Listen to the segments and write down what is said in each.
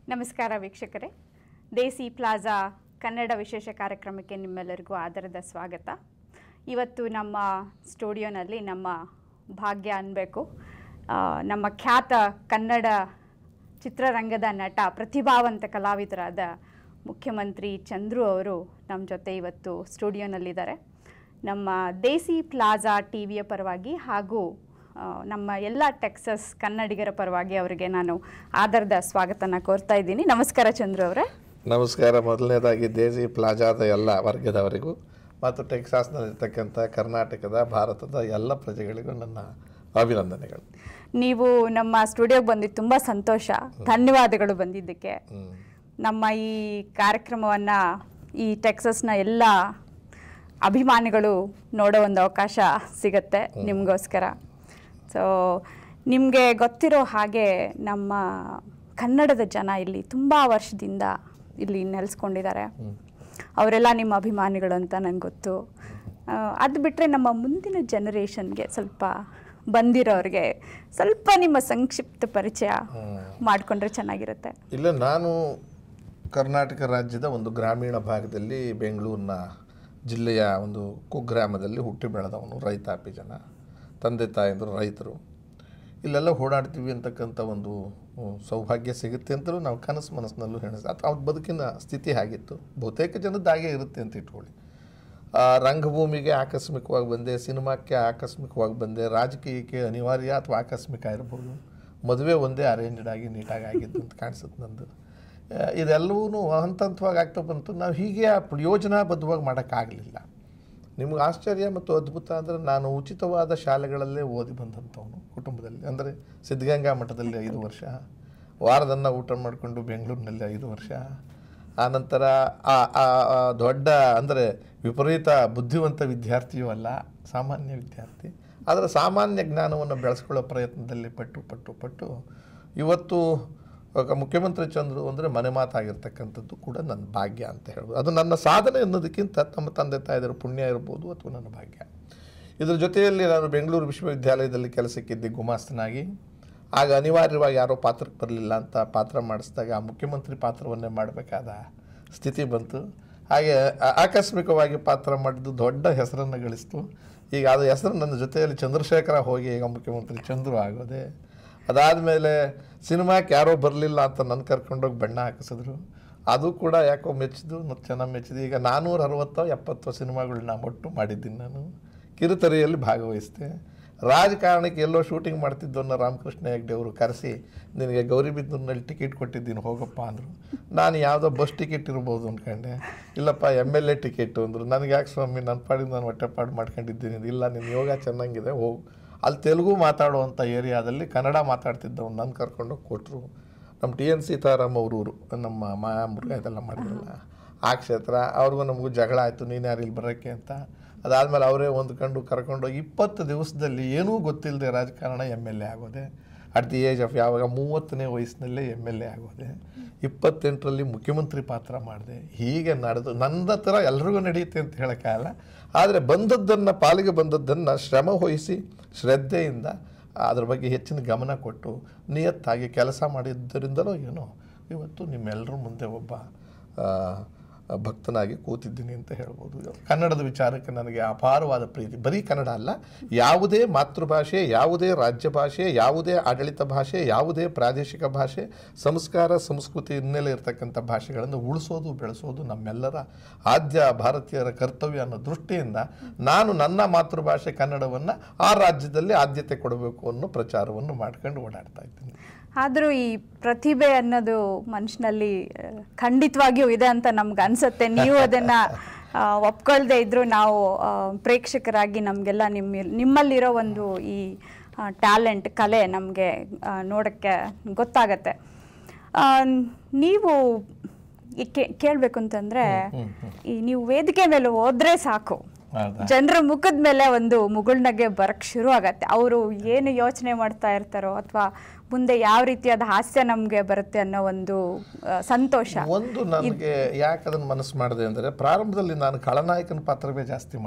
ನಮಸ್ಕಾರ ವೀಕ್ಷಕರೇ ದೇಸಿ ಪ್ಲಾಜಾ ಕನ್ನಡ ವಿಶೇಷ ಕಾರ್ಯಕ್ರಮಕ್ಕೆ ನಿಮ್ಮೆಲ್ಲರಿಗೂ ಆದರದ ಸ್ವಾಗತ ಇವತ್ತು ನಮ್ಮ ಸ್ಟುಡಿಯೋನಲ್ಲಿ ನಮ್ಮ ಭಾಗ್ಯ ಅನ್ನಬೇಕು ನಮ್ಮ ಖ್ಯಾತ ಕನ್ನಡ ಚಿತ್ರರಂಗದ ನಟ ಪ್ರತಿಭಾವಂತ ಕಲಾವಿದರಾದ ಮುಖ್ಯಮಂತ್ರಿ ಚಂದ್ರು ಅವರು ನಮ್ಮ ಜೊತೆ ಇವತ್ತು ಸ್ಟುಡಿಯೋನಲ್ಲಿದ್ದಾರೆ ನಮ್ಮ ದೇಸಿ ಪ್ಲಾಜಾ ಟಿ ವಿಯ ಪರವಾಗಿ ಹಾಗೂ ಆ, ನಮ್ಮ ಎಲ್ಲ ಟೆಕ್ಸಸ್ ಕನ್ನಡಿಗರ ಪರವಾಗಿ ಅವರಿಗೆ ನಾನು ಆದರದ ಸ್ವಾಗತನ ಕೋರ್ತಾ ಇದ್ದೀನಿ ನಮಸ್ಕಾರ ಚಂದ್ರು ಅವರೇ ನಮಸ್ಕಾರ ಮೊದಲನೇದಾಗಿ ದೇಸಿ ಪ್ಲಾಜಾದ ಎಲ್ಲ ವರ್ಗದವರಿಗೂ ಮತ್ತು ಟೆಕ್ಸಾಸ್ನಲ್ಲಿರ್ತಕ್ಕಂಥ ಕರ್ನಾಟಕದ ಭಾರತದ ಎಲ್ಲ ಪ್ರಜೆಗಳಿಗೂ ನನ್ನ ಅಭಿನಂದನೆಗಳು ನೀವು ನಮ್ಮ ಸ್ಟುಡಿಯೋಗೆ ಬಂದಿದ್ದು ತುಂಬ ಸಂತೋಷ ಧನ್ಯವಾದಗಳು ಬಂದಿದ್ದಕ್ಕೆ ಹ್ಮ್. ನಮ್ಮ ಈ ಕಾರ್ಯಕ್ರಮವನ್ನು ಈ ಟೆಕ್ಸಸ್ನ ಎಲ್ಲ ಅಭಿಮಾನಿಗಳು ನೋಡೋ ಒಂದು ಅವಕಾಶ ಸಿಗತ್ತೆ ನಿಮಗೋಸ್ಕರ ಸೊ ನಿಮಗೆ ಗೊತ್ತಿರೋ ಹಾಗೆ ನಮ್ಮ ಕನ್ನಡದ ಜನ ಇಲ್ಲಿ ತುಂಬ ವರ್ಷದಿಂದ ಇಲ್ಲಿ ನೆಲೆಸ್ಕೊಂಡಿದ್ದಾರೆ ಅವರೆಲ್ಲ ನಿಮ್ಮ ಅಭಿಮಾನಿಗಳು ಅಂತ ನನಗೆ ಗೊತ್ತು ಅದು ಬಿಟ್ಟರೆ ನಮ್ಮ ಮುಂದಿನ ಜನ ಸ್ವಲ್ಪ ಬಂದಿರೋರಿಗೆ ಸ್ವಲ್ಪ ನಿಮ್ಮ ಸಂಕ್ಷಿಪ್ತ ಪರಿಚಯ ಮಾಡಿಕೊಂಡ್ರೆ ಚೆನ್ನಾಗಿರುತ್ತೆ ಇಲ್ಲ ನಾನು ಕರ್ನಾಟಕ ರಾಜ್ಯದ ಒಂದು ಗ್ರಾಮೀಣ ಭಾಗದಲ್ಲಿ ಬೆಂಗಳೂರಿನ ಜಿಲ್ಲೆಯ ಒಂದು ಕುಗ್ರಾಮದಲ್ಲಿ ಹುಟ್ಟಿ ಬೆಳೆದವನು ರೈತಾಪಿ ಜನ ತಂದೆ ತಾಯಂದರು ರೈತರು ಇಲ್ಲೆಲ್ಲ ಓಡಾಡ್ತೀವಿ ಅಂತಕ್ಕಂಥ ಒಂದು ಹ್ಮ್, ಸೌಭಾಗ್ಯ ಸಿಗುತ್ತೆ ಅಂತಲೂ ನಾವು ಕನಸು ಮನಸ್ಸಿನಲ್ಲೂ ಹೆಣಿಸ್ ಅಥವಾ ಅವ್ರ ಬದುಕಿನ ಸ್ಥಿತಿ ಹಾಗಿತ್ತು ಬಹುತೇಕ ಜನದ್ದು ಹಾಗೆ ಇರುತ್ತೆ ಅಂತ ಇಟ್ಕೊಳ್ಳಿ ಆ, ರಂಗಭೂಮಿಗೆ ಆಕಸ್ಮಿಕವಾಗಿ ಬಂದೆ ಸಿನಿಮಾಕ್ಕೆ ಆಕಸ್ಮಿಕವಾಗಿ ಬಂದೆ ರಾಜಕೀಯಕ್ಕೆ ಅನಿವಾರ್ಯ ಅಥವಾ ಆಕಸ್ಮಿಕ ಇರ್ಬೋದು ಮದುವೆ ಒಂದೇ ಅರೇಂಜ್ಡ್ ಆಗಿ ನೀಟಾಗಿ ಆಗಿದ್ದು ಅಂತ ಕಾಣಿಸುತ್ತೆ ನಂದು ಆ, ಇದೆಲ್ಲವೂ ಹಂತ ಹಂತವಾಗಿ ಆಗ್ತಾ ಬಂತು ನಾವು ಹೀಗೆ ಆ ಯೋಜನಾಬದ್ಧವಾಗಿ ಮಾಡೋಕ್ಕಾಗಲಿಲ್ಲ ನಿಮ್ಗೆ ಆಶ್ಚರ್ಯ ಮತ್ತು ಅದ್ಭುತ ಅಂದರೆ ನಾನು ಉಚಿತವಾದ ಶಾಲೆಗಳಲ್ಲೇ ಓದಿ ಬಂದಂಥವನು ಕುಟುಂಬದಲ್ಲಿ ಅಂದರೆ ಸಿದ್ಧಗಂಗಾ ಮಠದಲ್ಲಿ ಐದು ವರ್ಷ ವಾರದನ್ನ ಊಟ ಮಾಡಿಕೊಂಡು ಬೆಂಗಳೂರಿನಲ್ಲಿ ಐದು ವರ್ಷ ಆನಂತರ ಆ ಆ ಆ ದೊಡ್ಡ ಅಂದರೆ ವಿಪರೀತ ಬುದ್ಧಿವಂತ ವಿದ್ಯಾರ್ಥಿಯೂ ಅಲ್ಲ ಸಾಮಾನ್ಯ ವಿದ್ಯಾರ್ಥಿ ಆದರೆ ಸಾಮಾನ್ಯ ಜ್ಞಾನವನ್ನು ಬೆಳೆಸ್ಕೊಳ್ಳೋ ಪ್ರಯತ್ನದಲ್ಲಿ ಪಟ್ಟು ಪಟ್ಟು ಪಟ್ಟು ಇವತ್ತು ಒಬ್ಬ ಮುಖ್ಯಮಂತ್ರಿ ಚಂದ್ರು ಅಂದರೆ ಮನೆ ಮಾತಾಗಿರ್ತಕ್ಕಂಥದ್ದು ಕೂಡ ನನ್ನ ಭಾಗ್ಯ ಅಂತ ಹೇಳ್ಬೋದು ಅದು ನನ್ನ ಸಾಧನೆ ಅನ್ನೋದಕ್ಕಿಂತ ತಮ್ಮ ತಂದೆ ತಾಯಿದರ ಪುಣ್ಯ ಇರ್ಬೋದು ಅಥವಾ ನನ್ನ ಭಾಗ್ಯ ಇದ್ರ ಜೊತೆಯಲ್ಲಿ ನಾನು ಬೆಂಗಳೂರು ವಿಶ್ವವಿದ್ಯಾಲಯದಲ್ಲಿ ಕೆಲಸಕ್ಕಿದ್ದೆ ಗುಮಾಸ್ತನಾಗಿ ಆಗ ಅನಿವಾರ್ಯವಾಗಿ ಯಾರೋ ಪಾತ್ರಕ್ಕೆ ಬರಲಿಲ್ಲ ಅಂತ ಪಾತ್ರ ಮಾಡಿಸಿದಾಗ ಆ ಮುಖ್ಯಮಂತ್ರಿ ಪಾತ್ರವನ್ನೇ ಮಾಡಬೇಕಾದ ಸ್ಥಿತಿ ಬಂತು ಹಾಗೆ ಆ- ಆಕಸ್ಮಿಕವಾಗಿ ಪಾತ್ರ ಮಾಡಿದ್ದು ದೊಡ್ಡ ಹೆಸರನ್ನು ಗಳಿಸ್ತು ಈಗ ಅದು ಹೆಸರು ನನ್ನ ಜೊತೆಯಲ್ಲಿ ಚಂದ್ರಶೇಖರ ಹೋಗಿ ಈಗ ಮುಖ್ಯಮಂತ್ರಿ ಚಂದ್ರು ಆಗೋದೆ ಅದಾದಮೇಲೆ ಸಿನಿಮಾಕ್ಕೆ ಯಾರೋ ಬರಲಿಲ್ಲ ಅಂತ ನನ್ನ ಕರ್ಕೊಂಡೋಗಿ ಬಣ್ಣ ಹಾಕಿಸಿದ್ರು ಅದು ಕೂಡ ಯಾಕೋ ಮೆಚ್ಚಿದ್ದು ಮತ್ತು ಚೆನ್ನಾಗಿ ಮೆಚ್ಚಿದೆ ಈಗ ನಾನ್ನೂರ ಅರವತ್ತೋ ಎಪ್ಪತ್ತೋ ಸಿನಿಮಾಗಳನ್ನ ಒಟ್ಟು ಮಾಡಿದ್ದೀನಿ ನಾನು ಕಿರುತೆರೆಯಲ್ಲಿ ಭಾಗವಹಿಸಿದೆ ರಾಜಕಾರಣಕ್ಕೆ ಎಲ್ಲೋ ಶೂಟಿಂಗ್ ಮಾಡ್ತಿದ್ದವನ್ನ ರಾಮಕೃಷ್ಣ ಹೆಗ್ಡೆ ಅವರು ಕರೆಸಿ ನಿನಗೆ ಗೌರಿಬಿದನೂರಿನಲ್ಲಿ ಟಿಕೆಟ್ ಕೊಟ್ಟಿದ್ದೀನಿ ಹೋಗಪ್ಪ ಅಂದರು ನಾನು ಯಾವುದೋ ಬಸ್ ಟಿಕೆಟ್ ಇರ್ಬೋದು ಅಂದ್ಕೊಂಡೆ ಇಲ್ಲಪ್ಪ ಎಮ್ ಎಲ್ ಎ ಟಿಕೆಟು ಅಂದರು ನನಗೆ ಯಾಕೆ ಸ್ವಾಮಿ ನನ್ನ ಪಾಡಿಗೆ ನಾನು ಹೊಟ್ಟೆಪಾಡು ಮಾಡ್ಕೊಂಡಿದ್ದೀನಿ ಇಲ್ಲ ನಿನ್ನ ಯೋಗ ಚೆನ್ನಾಗಿದೆ ಹೋಗು ಅಲ್ಲಿ ತೆಲುಗು ಮಾತಾಡುವಂಥ ಏರಿಯಾದಲ್ಲಿ ಕನ್ನಡ ಮಾತಾಡ್ತಿದ್ದವ್ನು ನನ್ನ ಕರ್ಕೊಂಡೋಗಿ ಕೊಟ್ಟರು ನಮ್ಮ ಟಿ ಎನ್ ಸೀತಾರಾಮ್ ಅವ್ರ ಊರು ನಮ್ಮ ಮಾಯಾ ಮುರುಘ ಇದೆಲ್ಲ ಮಾಡಿದ್ರಲ್ಲ ಆ ಕ್ಷೇತ್ರ ಅವ್ರಿಗೂ ನಮಗೂ ಜಗಳ ಆಯಿತು ನೀನು ಯಾರು ಇಲ್ಲಿ ಬರೋಕ್ಕೆ ಅಂತ ಅದಾದಮೇಲೆ ಅವರೇ ಹೊಂದ್ಕೊಂಡು ಕರ್ಕೊಂಡೋಗಿ ಇಪ್ಪತ್ತು ದಿವಸದಲ್ಲಿ ಏನೂ ಗೊತ್ತಿಲ್ಲದೆ ರಾಜಕಾರಣ ಎಮ್ ಎಲ್ ಎ ಆಗೋದೆ ಅಟ್ ದಿ ಏಜ್ ಆಫ್ ಯಾವಾಗ ಮೂವತ್ತನೇ ವಯಸ್ಸಿನಲ್ಲೇ ಎಮ್ ಎಲ್ ಎ ಆಗೋದೆ ಇಪ್ಪತ್ತೆಂಟರಲ್ಲಿ ಮುಖ್ಯಮಂತ್ರಿ ಪಾತ್ರ ಮಾಡಿದೆ ಹೀಗೆ ನಡೆದು ನನ್ನ ಹತ್ರ ಎಲ್ರಿಗೂ ನಡೆಯುತ್ತೆ ಅಂತ ಹೇಳೋಕ್ಕಾಗಲ್ಲ ಆದರೆ ಬಂದದ್ದನ್ನು ಪಾಲಿಗೆ ಬಂದದ್ದನ್ನು ಶ್ರಮ ವಹಿಸಿ ಶ್ರದ್ಧೆಯಿಂದ ಅದ್ರ ಬಗ್ಗೆ ಹೆಚ್ಚಿನ ಗಮನ ಕೊಟ್ಟು ನಿಯತ್ತಾಗಿ ಕೆಲಸ ಮಾಡಿದ್ದರಿಂದಲೋ ಏನೋ ಇವತ್ತು ನಿಮ್ಮೆಲ್ಲರ ಮುಂದೆ ಒಬ್ಬ ಆ, ಭಕ್ತನಾಗಿ ಕೂತಿದ್ದೀನಿ ಅಂತ ಹೇಳ್ಬೋದು ಕನ್ನಡದ ವಿಚಾರಕ್ಕೆ ನನಗೆ ಅಪಾರವಾದ ಪ್ರೀತಿ ಬರೀ ಕನ್ನಡ ಅಲ್ಲ ಯಾವುದೇ ಮಾತೃಭಾಷೆ ಯಾವುದೇ ರಾಜ್ಯ ಭಾಷೆ ಯಾವುದೇ ಆಡಳಿತ ಭಾಷೆ ಯಾವುದೇ ಪ್ರಾದೇಶಿಕ ಭಾಷೆ ಸಂಸ್ಕಾರ ಸಂಸ್ಕೃತಿ ಹಿನ್ನೆಲೆ ಇರತಕ್ಕಂಥ ಭಾಷೆಗಳನ್ನು ಉಳಿಸೋದು ಬೆಳೆಸೋದು ನಮ್ಮೆಲ್ಲರ ಆದ್ಯ ಭಾರತೀಯರ ಕರ್ತವ್ಯ ಅನ್ನೋ ದೃಷ್ಟಿಯಿಂದ ನಾನು ನನ್ನ ಮಾತೃಭಾಷೆ ಕನ್ನಡವನ್ನು ಆ ರಾಜ್ಯದಲ್ಲಿ ಆದ್ಯತೆ ಕೊಡಬೇಕು ಅನ್ನೋ ಪ್ರಚಾರವನ್ನು ಮಾಡ್ಕೊಂಡು ಓಡಾಡ್ತಾ ಇದ್ದೀನಿ ಆದರೂ ಈ ಪ್ರತಿಭೆ ಅನ್ನೋದು ಮನುಷ್ಯನಲ್ಲಿ ಆ, ಖಂಡಿತವಾಗಿಯೂ ಇದೆ ಅಂತ ನಮ್ಗೆ ಅನ್ಸುತ್ತೆ ನೀವು ಅದನ್ನ ಆ, ಒಪ್ಕೊಳ್ದೇ ಇದ್ರು ನಾವು ಆ, ಪ್ರೇಕ್ಷಕರಾಗಿ ನಮಗೆಲ್ಲ ನಿಮ್ಮ ನಿಮ್ಮಲ್ಲಿರೋ ಒಂದು ಈ ಟ್ಯಾಲೆಂಟ್ ಕಲೆ ನಮಗೆ ನೋಡೋಕ್ಕೆ ಗೊತ್ತಾಗತ್ತೆ ಆ, ನೀವು ಈ ಕೇ- ಕೇಳ್ಬೇಕು ಅಂತಂದ್ರೆ ಈ ನೀವು ವೇದಿಕೆ ಮೇಲೆ ಹೋದ್ರೆ ಸಾಕು ಹೌದಾ ಜನರ ಮುಖದ ಮೇಲೆ ಒಂದು ಮುಗುಳ್ನಗೆ ಬರಕ್ ಶುರು ಆಗತ್ತೆ ಅವರು ಏನು ಯೋಚನೆ ಮಾಡ್ತಾ ಇರ್ತಾರೋ ಅಥವಾ ಮುಂದೆ ಯಾವ ರೀತಿಯಾದ ಹಾಸ್ಯ ನಮಗೆ ಬರುತ್ತೆ ಅನ್ನೋ ಒಂದು ಆ, ಸಂತೋಷ ಒಂದು ನನಗೆ ಯಾಕೆ ಅದನ್ನು ಮನಸ್ಸು ಮಾಡಿದೆ ಅಂದರೆ ಪ್ರಾರಂಭದಲ್ಲಿ ನಾನು ಖಳನಾಯಕನ ಪಾತ್ರವೇ ಜಾಸ್ತಿ ಮಾಡಿದೆ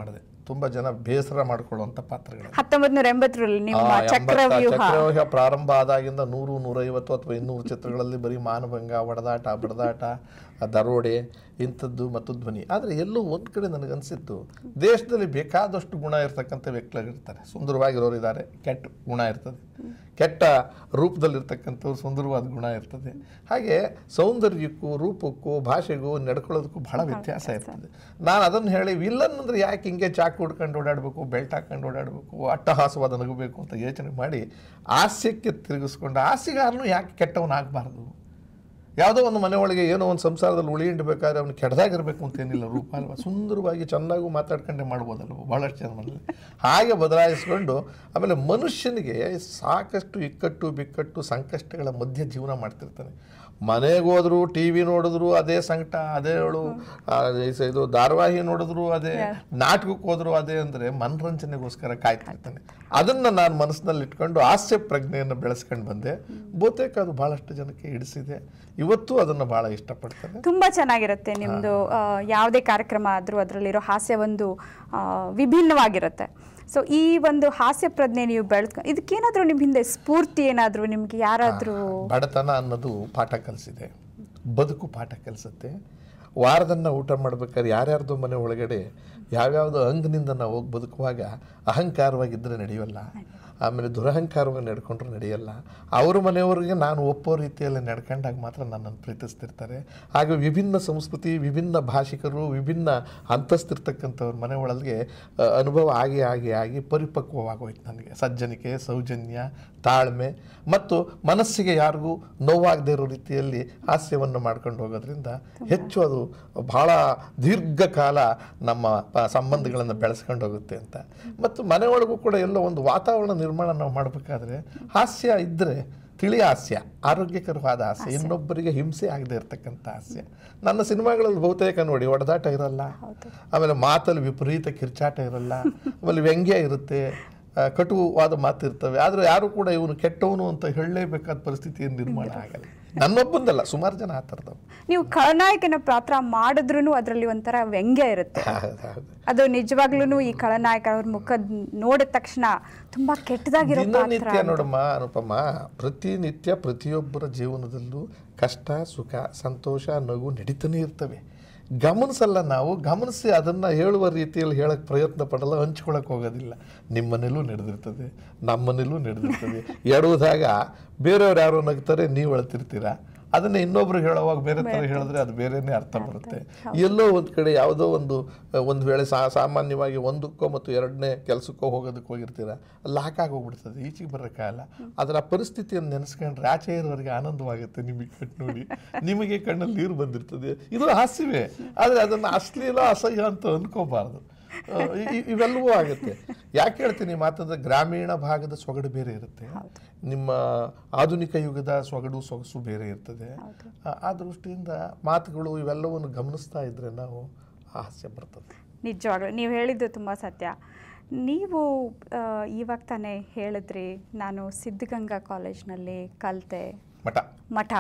ತುಂಬ ಜನ ಬೇಸರ ಮಾಡ್ಕೊಳ್ಳುವಂಥ ಪಾತ್ರಗಳು ಹತ್ತೊಂಬತ್ ನೂರ ಎಂಬತ್ತರಲ್ಲಿ ನಿಮ್ಮ ಆ, ಎಂಬತ್ತ ಚಕ್ರವ್ಯೂಹ ಚಕ್ರವ್ಯೂಹ ಪ್ರಾರಂಭ ಆದಾಗಿಂದ ನೂರು ನೂರೈವತ್ತು ಅಥವಾ ಇನ್ನೂರು ಚಿತ್ರಗಳಲ್ಲಿ ಬರೀ ಮಾನಭಂಗ ಒಡೆದಾಟ ಬಡದಾಟ ಆ ದರೋಡೆ ಇಂಥದ್ದು ಮತ್ತು ಧ್ವನಿ ಆದರೆ ಎಲ್ಲೋ ಒಂದು ಕಡೆ ನನಗನ್ಸಿತ್ತು ದೇಶದಲ್ಲಿ ಬೇಕಾದಷ್ಟು ಗುಣ ಇರ್ತಕ್ಕಂಥ ವ್ಯಕ್ತಿಗಳಿರ್ತಾರೆ ಸುಂದರವಾಗಿರೋರು ಇದ್ದಾರೆ ಕೆಟ್ಟ ಗುಣ ಇರ್ತದೆ ಕೆಟ್ಟ ರೂಪದಲ್ಲಿರ್ತಕ್ಕಂಥವ್ರು ಸುಂದರವಾದ ಗುಣ ಇರ್ತದೆ ಹಾಗೆ ಸೌಂದರ್ಯಕ್ಕೂ ರೂಪಕ್ಕೂ ಭಾಷೆಗೂ ನಡ್ಕೊಳ್ಳೋದಕ್ಕೂ ಬಹಳ ವ್ಯತ್ಯಾಸ ಇರ್ತದೆ ನಾನು ಅದನ್ನು ಹೇಳಿ ವಿಲ್ಲನ್ ಅಂದ್ರೆ ಯಾಕೆ ಹಿಂಗೆ ಚಾಕು ಹುಡ್ಕೊಂಡು ಓಡಾಡಬೇಕು ಬೆಲ್ಟ್ ಹಾಕೊಂಡು ಓಡಾಡಬೇಕು ಅಟ್ಟಹಾಸವಾದ ನಗಬೇಕು ಅಂತ ಯೋಚನೆ ಮಾಡಿ ಹಾಸ್ಯಕ್ಕೆ ತಿರುಗಿಸ್ಕೊಂಡು ಹಾಸ್ಯಗಾರನು ಯಾಕೆ ಕೆಟ್ಟವನಾಗಬಾರ್ದು ಯಾವುದೋ ಒಂದು ಮನೆ ಒಳಗೆ ಏನೋ ಒಂದು ಸಂಸಾರದಲ್ಲಿ ಉಳಿಯಿಂಡ್ಬೇಕಾದ್ರೆ ಅವನು ಕೆಟ್ಟದಾಗಿರ್ಬೇಕು ಅಂತ ಏನಿಲ್ಲ ರೂಪ ಅಲ್ವಾ ಸುಂದರವಾಗಿ ಚೆನ್ನಾಗೂ ಮಾತಾಡ್ಕೊಂಡೆ ಮಾಡ್ಬೋದಲ್ವ ಭಾಳಷ್ಟು ಜನ ಮನೇಲಿ ಹಾಗೆ ಬದಲಾಯಿಸ್ಕೊಂಡು ಆಮೇಲೆ ಮನುಷ್ಯನಿಗೆ ಸಾಕಷ್ಟು ಇಕ್ಕಟ್ಟು ಬಿಕ್ಕಟ್ಟು ಸಂಕಷ್ಟಗಳ ಮಧ್ಯೆ ಜೀವನ ಮಾಡ್ತಿರ್ತಾನೆ ಮನೆಗೆ ಹೋದ್ರು ಟಿ ವಿ ನೋಡಿದ್ರು ಅದೇ ಸಂಕಟ ಅದೇ ಹೇಳು ಆ, ಇಸ್- ಇದು ಧಾರಾವಾಹಿ ನೋಡಿದ್ರು ಅದೇ ನಾಟಕಕ್ಕೆ ಹೋದ್ರು ಅದೇ ಅಂದರೆ ಮನರಂಜನೆಗೋಸ್ಕರ ಕಾಯ್ತಿರ್ತಾನೆ ಅದನ್ನು ನಾನು ಮನಸ್ಸಿನಲ್ಲಿ ಇಟ್ಕೊಂಡು ಹಾಸ್ಯ ಪ್ರಜ್ಞೆಯನ್ನು ಬೆಳೆಸ್ಕೊಂಡು ಬಂದೆ ಬಹುತೇಕ ಅದು ಭಾಳಷ್ಟು ಜನಕ್ಕೆ ಹಿಡಿಸಿದೆ ಇವತ್ತು ಅದನ್ನು ಭಾಳ ಇಷ್ಟಪಡ್ತಾರೆ ತುಂಬಾ ಚೆನ್ನಾಗಿರುತ್ತೆ ನಿಮ್ದು ಆ, ಯಾವುದೇ ಕಾರ್ಯಕ್ರಮ ಆದ್ರೂ ಅದರಲ್ಲಿರೋ ಹಾಸ್ಯ ಒಂದು ಆ, ವಿಭಿನ್ನವಾಗಿರುತ್ತೆ ಸೊ ಈ ಒಂದು ಹಾಸ್ಯ ಪ್ರಜ್ಞೆ ನೀವು ಬೆಳೆದ್ಕೊ ಇದಕ್ಕೇನಾದ್ರೂ ನಿಮ್ಮ ಹಿಂದೆ ಸ್ಫೂರ್ತಿ ಏನಾದ್ರೂ ನಿಮ್ಗೆ ಯಾರಾದ್ರೂ ಬಡತನ ಅನ್ನೋದು ಪಾಠ ಕಲಿಸಿದೆ ಬದುಕು ಪಾಠ ಕಲಿಸುತ್ತೆ ವಾರದನ್ನ ಊಟ ಮಾಡ್ಬೇಕಾದ್ರೆ ಯಾರ್ಯಾರ್ದೋ ಮನೆ ಒಳಗಡೆ ಯಾವ್ಯಾವುದೋ ಅಂಗನಿಂದ ನಾವು ಹೋಗಿ ಬದುಕುವಾಗ ಅಹಂಕಾರವಾಗಿದ್ದರೆ ನಡೆಯೋಲ್ಲ ಆಮೇಲೆ ದುರಹಂಕಾರವಾಗಿ ನಡ್ಕೊಂಡ್ರೆ ನಡೆಯಲ್ಲ ಅವ್ರ ಮನೆಯವ್ರಿಗೆ ನಾನು ಒಪ್ಪೋ ರೀತಿಯಲ್ಲಿ ನಡ್ಕೊಂಡಾಗ ಮಾತ್ರ ನನ್ನನ್ನು ಪ್ರೀತಿಸ್ತಿರ್ತಾರೆ ಹಾಗೆ ವಿಭಿನ್ನ ಸಂಸ್ಕೃತಿ ವಿಭಿನ್ನ ಭಾಷಿಕರು ವಿಭಿನ್ನ ಅಂತಸ್ತಿರ್ತಕ್ಕಂಥವ್ರ ಮನೆ ಒಳಗೆ ಆ, ಅನುಭವ ಆಗಿ ಆಗಿ ಆಗಿ ಪರಿಪಕ್ವವಾಗೋಯ್ತು ನನಗೆ ಸಜ್ಜನಿಕೆ ಸೌಜನ್ಯ ತಾಳ್ಮೆ ಮತ್ತು ಮನಸ್ಸಿಗೆ ಯಾರಿಗೂ ನೋವಾಗದೇ ಇರೋ ರೀತಿಯಲ್ಲಿ ಹಾಸ್ಯವನ್ನು ಮಾಡ್ಕೊಂಡು ಹೋಗೋದ್ರಿಂದ ಹೆಚ್ಚು ಅದು ಬಹಳ ದೀರ್ಘಕಾಲ ನಮ್ಮ ಪ- ಸಂಬಂಧಗಳನ್ನು ಬೆಳೆಸ್ಕೊಂಡು ಹೋಗುತ್ತೆ ಅಂತ ಮತ್ತು ಮನೆ ಒಳಗೂ ಕೂಡ ಎಲ್ಲೋ ಒಂದು ವಾತಾವರಣ ನಿರ್ಮಾಣ ನಾವು ಮಾಡಬೇಕಾದ್ರೆ ಹಾಸ್ಯ ಇದ್ದರೆ ತಿಳಿ ಹಾಸ್ಯ ಆರೋಗ್ಯಕರವಾದ ಹಾಸ್ಯ ಇನ್ನೊಬ್ಬರಿಗೆ ಹಿಂಸೆ ಆಗದೆ ಇರತಕ್ಕಂಥ ಹಾಸ್ಯ ನನ್ನ ಸಿನಿಮಾಗಳಲ್ಲಿ ಬಹುತೇಕ ನೋಡಿ ಒಡೆದಾಟ ಇರಲ್ಲ ಆಮೇಲೆ ಮಾತಲ್ಲಿ ವಿಪರೀತ ಕಿರ್ಚಾಟ ಇರಲ್ಲ ಆಮೇಲೆ ವ್ಯಂಗ್ಯ ಇರುತ್ತೆ ಆ, ಕಟುವಾದ ಮಾತು ಇರ್ತವೆ ಆದರೆ ಯಾರು ಕೂಡ ಇವನು ಕೆಟ್ಟವನು ಅಂತ ಹೇಳಲೇಬೇಕಾದ ಪರಿಸ್ಥಿತಿ ಏನು ನಿರ್ಮಾಣ ಆಗಲ್ಲ ನನ್ನೊಬ್ಬಂದಲ್ಲ ಸುಮಾರು ಜನ ಆ ಥರದವ್ರು ನೀವು ಖಳನಾಯಕನ ಪಾತ್ರ ಮಾಡಿದ್ರೂ ಅದರಲ್ಲಿ ಒಂಥರ ವ್ಯಂಗ್ಯ ಇರುತ್ತೆ ಹೌದು, ಹೌದು. ಅದು ನಿಜವಾಗ್ಲೂ ಈ ಖಳನಾಯಕ ಅವ್ರ ಮುಖ ನೋಡಿದ ತಕ್ಷಣ ತುಂಬಾ ಕೆಟ್ಟದಾಗಿರೋ ಪಾತ್ರ ದಿನನಿತ್ಯ ನೋಡಮ್ಮ ಅನುಪಮ ಪ್ರತಿನಿತ್ಯ ಪ್ರತಿಯೊಬ್ಬರ ಜೀವನದಲ್ಲೂ ಕಷ್ಟ ಸುಖ ಸಂತೋಷ ನಗು ನಡೀತಾನೆ ಇರ್ತವೆ ಗಮನಿಸಲ್ಲ ನಾವು ಗಮನಿಸಿ ಅದನ್ನು ಹೇಳುವ ರೀತಿಯಲ್ಲಿ ಹೇಳಕ್ಕೆ ಪ್ರಯತ್ನ ಪಡಲ್ಲ ಹಂಚ್ಕೊಳಕ್ಕೆ ಹೋಗೋದಿಲ್ಲ ನಿಮ್ಮನೇಲೂ ನಡೆದಿರ್ತದೆ ನಮ್ಮನೇಲೂ ನಡೆದಿರ್ತದೆ ಎಡುವುದಾಗ ಬೇರೆಯವ್ರು ಯಾರೋ ನಗ್ತಾರೆ ನೀವು ಅಳ್ತಿರ್ತೀರ ಅದನ್ನ ಇನ್ನೊಬ್ರು ಹೇಳುವಾಗ ಬೇರೆ ಥರ ಹೇಳಿದ್ರೆ ಅದು ಬೇರೆನೇ ಅರ್ಥ ಬರುತ್ತೆ ಎಲ್ಲೋ ಒಂದು ಕಡೆ ಯಾವುದೋ ಒಂದು ಅಹ್, ಒಂದು ವೇಳೆ ಸಾ ಸಾಮಾನ್ಯವಾಗಿ ಒಂದಕ್ಕೋ ಮತ್ತು ಎರಡನೇ ಕೆಲಸಕ್ಕೋ ಹೋಗೋದಕ್ಕೆ ಹೋಗಿರ್ತೀರ ಲಾಕ್ ಹೋಗ್ಬಿಡ್ತದೆ ಈಚೆಗೆ ಬರೋಕ್ಕಾಗಲ್ಲ ಅದರ ಪರಿಸ್ಥಿತಿಯನ್ನು ನೆನೆಸ್ಕೊಂಡ್ರೆ ಆಚೆ ಇರೋರಿಗೆ ಆನಂದವಾಗುತ್ತೆ ನಿಮಗೆ ಕಟ್ ನೋಡಿ ನಿಮಗೆ ಕಣ್ಣಲ್ಲಿ ನೀರು ಬಂದಿರ್ತದೆ ಇದು ಹಾಸ್ಯವೇ ಆದರೆ ಅದನ್ನು ಅಶ್ಲೀಲ ಅಸಹ್ಯ ಅಂತ ಅನ್ಕೋಬಾರ್ದು ಅಹ್, ಇ- ಇ- ಇವೆಲ್ಲವೂ ಆಗುತ್ತೆ ಯಾಕೆ ಹೇಳ್ತೀನಿ ಮಾತಂದ್ರೆ ಗ್ರಾಮೀಣ ಭಾಗದ ಸೊಗಡು ಬೇರೆ ಇರುತ್ತೆ ನಿಮ್ಮ ಆಧುನಿಕ ಯುಗದ ಸೊಗಡು ಸೊಗಸು ಬೇರೆ ಇರ್ತದೆ ಆ- ಆ ದೃಷ್ಟಿಯಿಂದ ಮಾತುಗಳು ಇವೆಲ್ಲವನ್ನು ಗಮನಿಸ್ತಾ ಇದ್ರೆ ನಾವು ಹಾಸ್ಯ ಬರ್ತದೆ ನಿಜವಾಗ್ಲೂ ನೀವು ಹೇಳಿದ್ದು ತುಂಬ ಸತ್ಯ ನೀವು ಆ, ಇವಾಗ ತಾನೇ ಹೇಳಿದ್ರಿ ನಾನು ಸಿದ್ಧಗಂಗಾ ಕಾಲೇಜ್ನಲ್ಲಿ ಕಲಿತೆ ಮಠ ಮಠ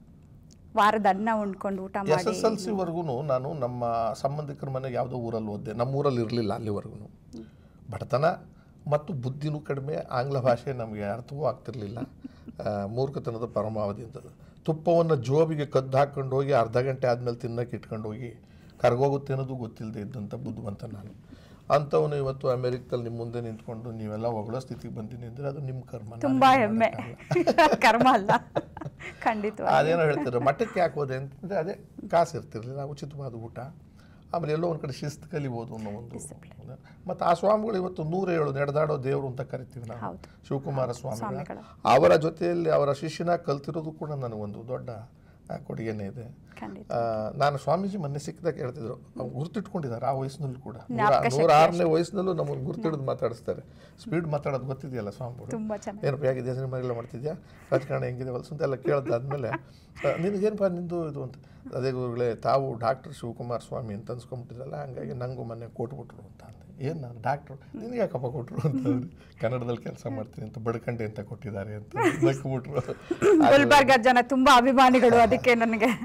ವಾರದ ಅನ್ನ ಉಂಡ್ಕೊಂಡು ಊಟ ಎಸ್ ಮಾಡಿ ಎಸ್ ಎಲ್ ಸಿವರೆಗೂ ನಾನು ನಮ್ಮ ಸಂಬಂಧಿಕರ ಮನೆಗೆ ಯಾವುದೋ ಊರಲ್ಲಿ ಓದಿದೆ ನಮ್ಮ ಊರಲ್ಲಿ ಇರಲಿಲ್ಲ ಅಲ್ಲಿವರೆಗೂ ಬಡತನ ಮತ್ತು ಬುದ್ಧಿನೂ ಕಡಿಮೆ ಆಂಗ್ಲ ಭಾಷೆ ನಮಗೆ ಅರ್ಥವೂ ಆಗ್ತಿರ್ಲಿಲ್ಲ ಆ, ಮೂರ್ಖತನದ ಪರಮಾವಧಿ ಅಂತದ್ದು ತುಪ್ಪವನ್ನು ಜೋಬಿಗೆ ಕದ್ದು ಹಾಕ್ಕೊಂಡು ಹೋಗಿ ಅರ್ಧ ಗಂಟೆ ಆದಮೇಲೆ ತಿನ್ನಕ್ಕೆ ಇಟ್ಕೊಂಡು ಹೋಗಿ ಕರ್ಗೋಗುತ್ತೆ ಅನ್ನೋದು ಗೊತ್ತಿಲ್ಲದೆ ಇದ್ದಂಥ ಬುದ್ಧಿವಂತ ನಾನು ಅಂಥವನು ಇವತ್ತು ಅಮೆರಿಕದಲ್ಲಿ ನಿಮ್ಮ ಮುಂದೆ ನಿಂತ್ಕೊಂಡು ನೀವೆಲ್ಲ ಹೊಗಳೋ ಸ್ಥಿತಿಗೆ ಬಂದೀನಿ ಅಂದರೆ ಅದು ನಿಮ್ಮ ಕರ್ಮ ನಾನು ತುಂಬಾ ಏನು ಹೆಮ್ಮೆ ಮಾಡೋಕ್ಕಾಗಲ್ಲ. ಕರ್ಮ ಅಲ್ಲ ಖಂಡಿತವಾಗಿ ಅದೇನೋ ಹೇಳ್ತಾರೆ ಮಠಕ್ಕೆ ಯಾಕೆ ಹೋದೆ ಅಂತಂದರೆ ಅದೇ ಕಾಸು ಇರ್ತಿರ್ಲಿಲ್ಲ ಉಚಿತವಾದ ಊಟ ಆಮೇಲೆ ಎಲ್ಲೋ ಒಂದು ಕಡೆ ಶಿಸ್ತು ಕಲಿಬೋದು ಅನ್ನೋ ಒಂದು ಮತ್ತು ಆ ಸ್ವಾಮಿಗಳು ಇವತ್ತು ನೂರೇಳು ನಡೆದಾಡೋ ದೇವರು ಅಂತ ಕರಿತೀವಿ ನಾವು ಹೌದು. ಶಿವಕುಮಾರ ಸ್ವಾಮಿಗಳ ಸ್ವಾಮಿಗಳು. ಅವರ ಜೊತೆಯಲ್ಲಿ ಅವರ ಶಿಷ್ಯನ ಕಲ್ತಿರೋದು ಕೂಡ ನನಗೊಂದು ದೊಡ್ಡ ಆ, ಕೊಡುಗೆನೇ ಇದೆ ಖಂಡಿತ ಆ, ನಾನು ಸ್ವಾಮೀಜಿ ಮೊನ್ನೆ ಸಿಕ್ಕಿದಾಗ ಹೇಳ್ತಿದ್ರು ಅವ್ರು ಗುರ್ತಿಟ್ಕೊಂಡಿದ್ದಾರೆ ಆ ವಯಸ್ಸಿನಲ್ಲೂ ಕೂಡ ಜ್ಞಾಪಕ ನೂರ ಆರನೇ ವಯಸ್ಸಿನಲ್ಲೂ ನಮ್ಮನ್ನು ಗುರ್ತಿಡಿದು ಮಾತಾಡಿಸ್ತಾರೆ ಸ್ಪೀಡ್ ಮಾತಾಡೋದು ಗೊತ್ತಿದೆಯಲ್ಲ ಸ್ವಾಮಿಗಳು ತುಂಬಾ ಚೆನ್ನಾಗಿ ಏನಪ್ಪ ಹೇಗಿದೆ ಸಿನಿಮಾ ಎಲ್ಲ ಮಾಡ್ತಿದ್ಯಾ ರಾಜಕಾರಣ ಹೆಂಗಿದೆ ಹೊಲಸು ಅಂತ ಎಲ್ಲ ಕೇಳ್ದಾದ್ಮೇಲೆ ನಿನಗೇನಪ್ಪ ನಿಂದು ಇದು ಅಂತ ಅದೇ ಗುರುಗಳೇ ತಾವು ಡಾಕ್ಟರ್ ಶಿವಕುಮಾರ್ ಸ್ವಾಮಿ ಅಂತ ಅನ್ಸ್ಕೊಂಬಿಟ್ಟಿದ್ರಲ್ಲ ಹಂಗಾಗಿ ನಂಗೂ ಮೊನ್ನೆ ಕೊಟ್ಬಿಟ್ರು ಅಂತ ಅಂದೆ ಏನು ನಾನು ಡಾಕ್ಟ್ರು ನಿನಗೆ ಯಾಕಪ್ಪ ಕೊಟ್ಟರು ಅಂತ ಅಂದ್ರು. ಕನ್ನಡದಲ್ಲಿ ಕೆಲಸ ಮಾಡ್ತೀನಿ ಅಂತ ಬಡ್ಕಂಡೆ ಅಂತ ಕೊಟ್ಟಿದ್ದಾರೆ ಅಂತ ನಕ್ಬಿಟ್ರು ಗುಲ್ಬರ್ಗ ಜನ ತುಂಬಾ ಅಭಿಮಾನಿಗಳು ಅದಕ್ಕೆ ನನಗೆ ಅದೇ ಭಾಳ ಜನ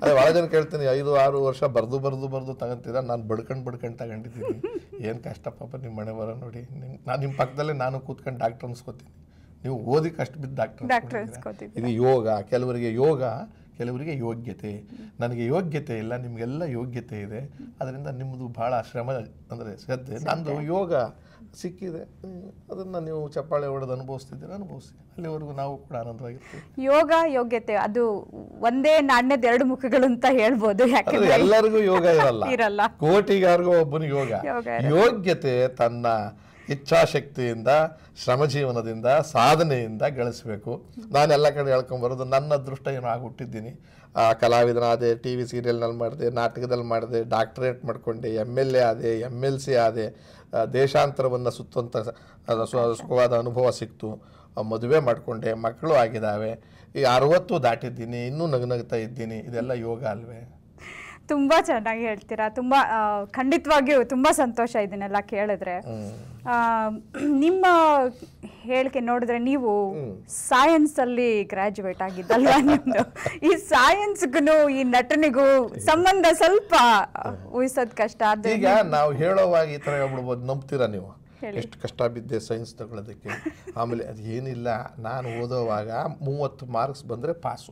ನಾನೇನು ಕೇಳ್ತೀನಿ ಐದು ಆರು ವರ್ಷ ಬರ್ದು ಬರ್ದು ಬರ್ದು ತಗೊಂತೀರ ನಾನು ಬಡ್ಕೊಂಡು ಬಡ್ಕೊಂಡು ತಗೊಂಡಿದ್ದೀನಿ ಏನು ಕಷ್ಟ ಪಾಪ ನಿಮ್ಮ ಮನೆ ಬರೋ ನೋಡಿ ನಿಮ್ ನಾನು ನಿಮ್ಮ ಪಕ್ಕದಲ್ಲೇ ನಾನು ಕೂತ್ಕೊಂಡು ಡಾಕ್ಟರ್ ಅನ್ಸ್ಕೋತೀನಿ ನೀವು ಓದಿ ಕಷ್ಟ ಬಿದ್ದು ಡಾಕ್ಟರ್ ಡಾಕ್ಟರ್ ಅನ್ಸ್ಕೋತಿದ್ವಿ ಇದು ಯೋಗ ಕೆಲವರಿಗೆ ಯೋಗ ಕೆಲವರಿಗೆ ಯೋಗ್ಯತೆ ನನಗೆ ಯೋಗ್ಯತೆ ಇಲ್ಲ ನಿಮಗೆಲ್ಲ ಯೋಗ್ಯತೆ ಇದೆ ಅದರಿಂದ ನಿಮ್ಮದು ಭಾಳ ಶ್ರಮ ಅಂದರೆ ಶ್ರದ್ಧೆ ನಂದು ಯೋಗ ಸಿಕ್ಕಿದೆ ಹ್ಮ್, ಅದನ್ನ ನೀವು ಚಪ್ಪಾಳೆ ಹೊಡೆದು ಅನುಭವಿಸ್ತಿದ್ದೀರ ಅನುಭವಿಸಿ ಅಲ್ಲಿವರೆಗೂ ನಾವು ಕೂಡ ಆನಂದವಾಗಿರ್ತೀವಿ ಯೋಗ ಯೋಗ್ಯತೆ ಅದು ಒಂದೇ ನಾಣ್ಯದ ಎರಡು ಮುಖಗಳು ಅಂತ ಹೇಳ್ಬೋದು ಅದು ಯಾಕಂದ್ರೆ ಎಲ್ಲರಿಗೂ ಯೋಗ ಇರಲ್ಲ ಇರಲ್ಲ ಕೋಟಿಗಾರಿಗೂ ಒಬ್ಬನು ಯೋಗ ಯೋಗ ಯೋಗ್ಯತೆ ತನ್ನ ಇಚ್ಛಾಶಕ್ತಿಯಿಂದ ಶ್ರಮಜೀವನದಿಂದ ಸಾಧನೆಯಿಂದ ಗಳಿಸಬೇಕು ನಾನೆಲ್ಲ ಕಡೆ ಹೇಳ್ಕೊಂಬರೋದು ನನ್ನ ಅದೃಷ್ಟ ಏನೋ ಆಗ್ಬಿಟ್ಟಿದ್ದೀನಿ ಆ ಕಲಾವಿದನಾದೆ ಟಿ ವಿ ಸೀರಿಯಲ್ನಲ್ಲಿ ಮಾಡಿದೆ ನಾಟಕದಲ್ಲಿ ಮಾಡಿದೆ ಡಾಕ್ಟರೇಟ್ ಮಾಡ್ಕೊಂಡೆ ಎಮ್ ಎಲ್ ಎ ಆದೆ ಎಮ್ ಎಲ್ ಸಿ ಆದೆ ಆ, ದೇಶಾಂತರವನ್ನು ಸುತ್ತುವಂಥ ಅದು ಸು- ಸುಖವಾದ ಅನುಭವ ಸಿಕ್ತು ಆ, ಮದುವೆ ಮಾಡಿಕೊಂಡೆ ಮಕ್ಕಳು ಆಗಿದ್ದಾವೆ ಈ ಅರವತ್ತು ದಾಟಿದ್ದೀನಿ ಇನ್ನೂ ನಗನಗ್ತಾ ಇದ್ದೀನಿ ಇದೆಲ್ಲ ಯೋಗ ಅಲ್ವೇ ತುಂಬಾ ಚೆನ್ನಾಗಿ ಹೇಳ್ತೀರಾ ತುಂಬಾ ಆ, ಖಂಡಿತವಾಗಿಯೂ ತುಂಬಾ ಸಂತೋಷ ಇದನ್ನೆಲ್ಲ ಕೇಳಿದ್ರೆ ಆ, ನಿಮ್ಮ ಹೇಳಿಕೆ ನೋಡಿದ್ರೆ ನೀವು ಸೈನ್ಸ್ ಅಲ್ಲಿ ಗ್ರಾಜುಯೇಟ್ ಆಗಿದ್ದಲ್ವಾ ನಿಮ್ದು ಈ ಸೈನ್ಸ್ಗೂ ಈ ನಟನೆಗೂ ಸಂಬಂಧ ಸ್ವಲ್ಪ ಊಹಿಸೋದ್ ಕಷ್ಟ ಆದ್ರೆ ಈಗ ನಾವು ಹೇಳೋವಾಗ ಈ ಥರ ಹೇಳ್ಬಿಡ್ಬೋದು ನಂಬ್ತೀರಾ ನೀವು ಹೇಳಿ. ಎಷ್ಟು ಕಷ್ಟ ಬಿದ್ದೆ ಸೈನ್ಸ್ ತಗೊಳ್ಳೋದಕ್ಕೆ ಆಮೇಲೆ ಅದು ಏನಿಲ್ಲ ನಾನು ಓದೋವಾಗ ಮೂವತ್ತು ಮಾರ್ಕ್ಸ್ ಬಂದರೆ ಪಾಸು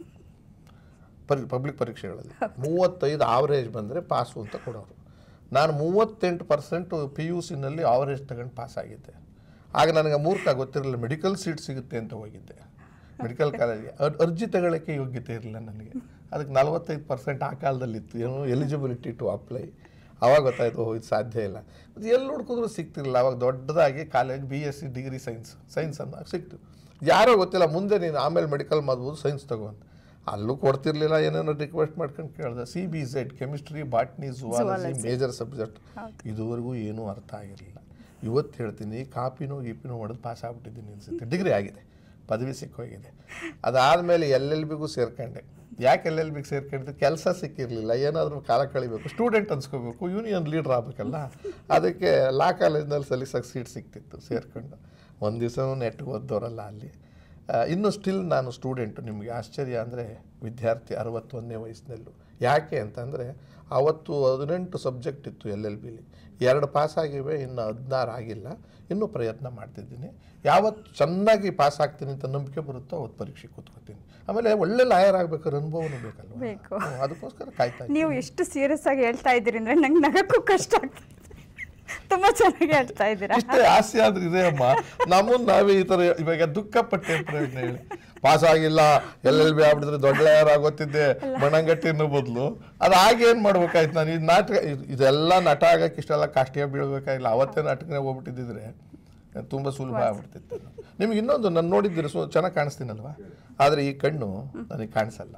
ಪರಿ ಪಬ್ಲಿಕ್ ಪರೀಕ್ಷೆಗಳಲ್ಲಿ ಮೂವತ್ತೈದು ಆವರೇಜ್ ಬಂದರೆ ಪಾಸು ಅಂತ ಕೊಡೋರು ನಾನು ಮೂವತ್ತೆಂಟು ಪರ್ಸೆಂಟು ಪಿ ಯು ಸಿನಲ್ಲಿ ಆವರೇಜ್ ತಗೊಂಡು ಪಾಸ್ ಆಗಿದ್ದೆ ಆಗ ನನಗೆ ಮೂರ್ಖ ಗೊತ್ತಿರಲಿಲ್ಲ ಮೆಡಿಕಲ್ ಸೀಟ್ ಸಿಗುತ್ತೆ ಅಂತ ಹೋಗಿದ್ದೆ ಮೆಡಿಕಲ್ ಕಾಲೇಜ್ಗೆ ಅರ್ಜಿ ತಗೊಳ್ಳೋಕ್ಕೆ ಯೋಗ್ಯತೆ ಇರಲಿಲ್ಲ ನನಗೆ ಅದಕ್ಕೆ ನಲವತ್ತೈದು ಪರ್ಸೆಂಟ್ ಆ ಕಾಲದಲ್ಲಿತ್ತು ಏನು ಎಲಿಜಿಬಿಲಿಟಿ ಟು ಅಪ್ಲೈ ಅವಾಗ ಗೊತ್ತಾಯ್ತು ಓ ಇದು ಸಾಧ್ಯ ಇಲ್ಲ ಅದು ಎಲ್ಲಿ ಹುಡ್ಕಿದ್ರು ಸಿಗ್ತಿರಲಿಲ್ಲ ಅವಾಗ ದೊಡ್ಡದಾಗಿ college B S C degree science science ಅಂತ ಸಿಕ್ತು ಯಾರೋ ಗೊತ್ತಿಲ್ಲ ಮುಂದೆ ನೀನು ಆಮೇಲೆ ಮೆಡಿಕಲ್ ಮಾಡ್ಬೋದು ಸೈನ್ಸ್ ತಗೊಂಡು ಅಲ್ಲೂ ಕೊಡ್ತಿರ್ಲಿಲ್ಲ ಏನೇನೋ ರಿಕ್ವೆಸ್ಟ್ ಮಾಡ್ಕೊಂಡು ಕೇಳಿದೆ C B Z chemistry botany zoology major subject ಇದುವರೆಗೂ ಏನೂ ಅರ್ಥ ಆಗಿರಲಿಲ್ಲ ಇವತ್ತು ಹೇಳ್ತೀನಿ ಕಾಪಿನೂ ಗೀಪಿನೂ ಹೊಡೆದು ಪಾಸ್ ಆಗ್ಬಿಟ್ಟಿದ್ದೀನಿ ಅನ್ಸುತ್ತೆ ಡಿಗ್ರಿ ಆಗಿದೆ ಪದವಿ ಸಿಕ್ಕೋಗಿದೆ ಅದಾದಮೇಲೆ ಎಲ್ ಎಲ್ ಬಿಗೂ ಸೇರ್ಕೊಂಡೆ ಯಾಕೆ ಎಲ್ ಎಲ್ ಬಿಗೆ ಸೇರ್ಕೊಂಡಿದ್ದೆ ಕೆಲಸ ಸಿಕ್ಕಿರಲಿಲ್ಲ ಏನಾದರೂ ಕಾಲ ಕಳಿಬೇಕು ಸ್ಟೂಡೆಂಟ್ ಅನ್ಸ್ಕೋಬೇಕು ಯೂನಿಯನ್ ಲೀಡ್ರ್ ಆಗಬೇಕಲ್ಲ ಅದಕ್ಕೆ ಲಾ ಕಾಲೇಜ್ನಲ್ಲಿ ಸಲೀಸಾಗಿ ಸೀಟ್ ಸಿಕ್ತಿತ್ತು ಸೇರ್ಕೊಂಡು ಒಂದು ದಿವಸ ನೆಟ್ಟಿಗೆ ಓದ್ದವರಲ್ಲ ಅಲ್ಲಿ ಆ, ಇನ್ನು ಸ್ಟಿಲ್ ನಾನು ಸ್ಟೂಡೆಂಟು ನಿಮಗೆ ಆಶ್ಚರ್ಯ ಅಂದರೆ ವಿದ್ಯಾರ್ಥಿ ಅರವತ್ತೊಂದನೇ ವಯಸ್ಸಿನಲ್ಲೂ ಯಾಕೆ ಅಂತಂದರೆ ಅವತ್ತು ಹದಿನೆಂಟು ಸಬ್ಜೆಕ್ಟ್ ಇತ್ತು ಎಲ್ ಎಲ್ ಬಿಲಿ ಎರಡು ಪಾಸ್ ಆಗಿವೆ ಇನ್ನು ಹದಿನಾರು ಆಗಿಲ್ಲ ಇನ್ನೂ ಪ್ರಯತ್ನ ಮಾಡ್ತಿದ್ದೀನಿ ಯಾವತ್ತು ಚೆನ್ನಾಗಿ ಪಾಸ್ ಆಗ್ತೀನಿ ಅಂತ ನಂಬಿಕೆ ಬರುತ್ತೋ ಅವತ್ತು ಪರೀಕ್ಷೆ ಕೂತ್ಕೊತೀನಿ ಆಮೇಲೆ ಒಳ್ಳೆ ಲಾಯರ್ ಆಗ್ಬೇಕಾದ್ರೆ ಅನುಭವನೂ ಬೇಕಲ್ವ ಬೇಕು ಹ್ಮ್, ಅದಕ್ಕೋಸ್ಕರ ಕಾಯ್ತಾ ಇದ್ದೀನಿ. ನೀವು ಎಷ್ಟು ಸೀರಿಯಸ್ ಆಗಿ ಹೇಳ್ತಾ ಇದ್ದೀರಿ ಅಂದ್ರೆ ನಂಗೆ ನಗಕ್ಕೂ ಕಷ್ಟ ಆಗ್ತದೆ ತುಂಬಾ ಚೆನ್ನಾಗಿ ಹೇಳ್ತಾ ಇದ್ದೀರಾ ಇಷ್ಟೇ ಹಾಸ್ಯ ಆದ್ರೆ ಇದೆ ಅಮ್ಮ ನಮ್ಮನ್ನ ನಾವೇ ಈ ತರ ಇವಾಗ ದುಃಖ ಪಟ್ಟೆ ಪ್ರಯೋಜನ ಹೇಳಿ ಪಾಸ್ ಆಗಿಲ್ಲ ಎಲ್ ಎಲ್ ಬಿ ಆಗ್ಬಿಟ್ಟಿದ್ರೆ ದೊಡ್ಡ ಲಾಯರ್ ಆಗೋತಿದ್ದೆ ಮಣಂಗಟ್ಟಿ ಅನ್ನೋ ಬದಲು ಅದು ಆಗ ಏನ್ ಮಾಡ್ಬೇಕಾಯ್ತು ನಾನು ಇದು ನಾಟಕ ಇದು- ಇದೆಲ್ಲ ನಟ ಆಗಕ್ಕೆ ಇಷ್ಟೆಲ್ಲ ಕಾಷ್ಟಿಯ ಬೀಳ್ಬೇಕಾಗಿಲ್ಲ ಅವತ್ತೇ ನಾಟಕನೇ ಹೋಗ್ಬಿಟ್ಟಿದ್ರೆ ತುಂಬಾ ಸುಲಭ ಆಗ್ಬಿಡ್ತಿತ್ತು ನಿಮ್ಗೆ ಇನ್ನೊಂದು ನಾನು ನೋಡಿದ್ದೀರಿ ಸೊ ಚೆನ್ನಾಗಿ ಕಾಣಿಸ್ತೀನಲ್ವಾ ಆದ್ರೆ ಈ ಕಣ್ಣು ನನಗೆ ಕಾಣಿಸಲ್ಲ